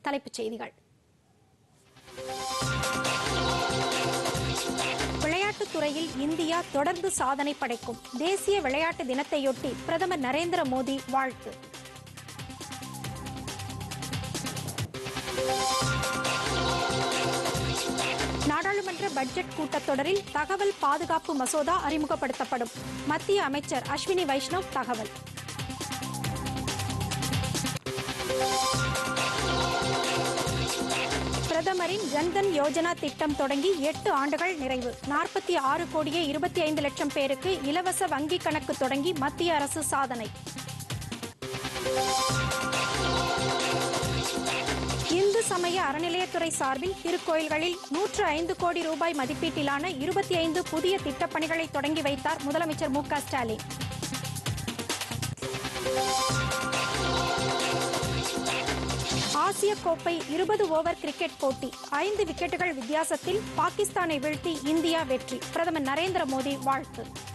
தலைப்புச் செய்திகள் விளையாட்டுத் துறையில் இந்தியா தொடர்ந்து சாதனை படைக்கும் தேசிய விளையாட்டு தினத்தையொட்டி பிரதமர் நரேந்திர மோடி வாழ்த்து நாடாளுமன்ற பட்ஜெட் கூட்டத்தொடரில் தகவல் பாதுகாப்பு மசோதா அறிமுகப்படுத்தப்படும் மத்திய அமைச்சர் அஸ்வினி வைஷ்ணவ் தகவல் பிரதமரின் ஜன்தன் யோஜனா திட்டம் தொடங்கி எட்டு ஆண்டுகள் நிறைவு நாற்பத்தி ஆறு கோடியே இருபத்தி ஐந்து லட்சம் பேருக்கு இலவச வங்கி கணக்கு தொடங்கி மத்திய அரசு சாதனை இந்து சமய அறநிலையத்துறை சார்பில் திருக்கோயில்களில் நூற்று ஐந்து கோடி ரூபாய் மதிப்பீட்டிலான இருபத்தி ஐந்து புதிய திட்டப்பணிகளை தொடங்கி வைத்தார் முதலமைச்சர் மு க ஸ்டாலின் ஆசிய கோப்பை இருபது ஓவர் கிரிக்கெட் போட்டி ஐந்து விக்கெட்டுகள் வித்தியாசத்தில் பாகிஸ்தானை வீழ்த்தி இந்தியா வெற்றி பிரதமர் நரேந்திர மோடி வாழ்த்து